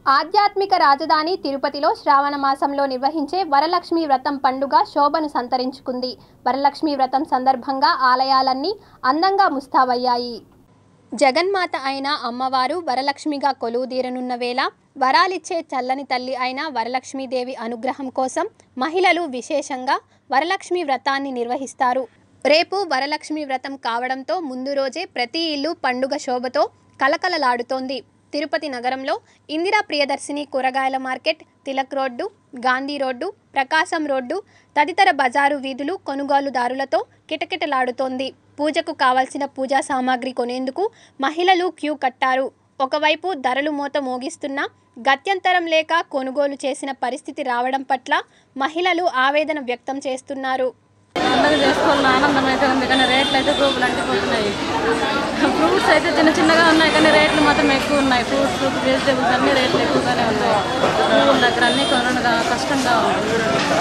ఆధ్యాత్మిక రాజధాని తిరుపతిలో శ్రావణ మాసంలో నిర్వహించే వరలక్ష్మి వ్రతం పండుగ శోభను సంతరించుకుంది వరలక్ష్మి వ్రతం సందర్భంగా ఆలయాలన్నీ అందంగా ముస్తాబయ్యాయి జగన్మాత అయిన అమ్మవారు వరలక్ష్మిగా కొలువుదీరనున్న వేళ వరాలిచ్చే చల్లని తల్లి అయిన వరలక్ష్మీదేవి అనుగ్రహం కోసం మహిళలు విశేషంగా వరలక్ష్మి వ్రతాన్ని నిర్వహిస్తారు రేపు వరలక్ష్మి వ్రతం కావడంతో ముందు రోజే ప్రతి ఇల్లు పండుగ శోభతో కలకలలాడుతోంది తిరుపతి నగరంలో ఇందిరా ప్రియదర్శిని కూరగాయల market Tilak road Gandhi road Prakasam road తదితర బజారు వీధులు కొనుగోలుదారులతో కిటకిటలాడుతోంది పూజకు కావలసిన పూజా సామాగ్రి కొనేందుకు మహిళలు క్యూ కట్టారు ఒకవైపు ధరలు మోత మోగిస్తున్నా గత్యంతరం లేక కొనుగోలు చేసిన పరిస్థితి రావడం పట్ల మహిళలు ఆవేదన వ్యక్తం చేస్తున్నారు పండుగ చేసుకోవాలని ఆనందం అయితే ఉంది కానీ రేట్లు అయితే గోపులు అంటిపోతున్నాయి ఫ్రూట్స్ అయితే చిన్న చిన్నగా ఉన్నాయి కానీ రేట్లు మాత్రం ఎక్కువ ఉన్నాయి ఫ్రూట్స్ వెజిటేబుల్స్ అన్ని రేట్లు ఎక్కువగానే ఉన్నాయి పువ్వుల దగ్గర అన్ని కొనడం కష్టంగా ఉంది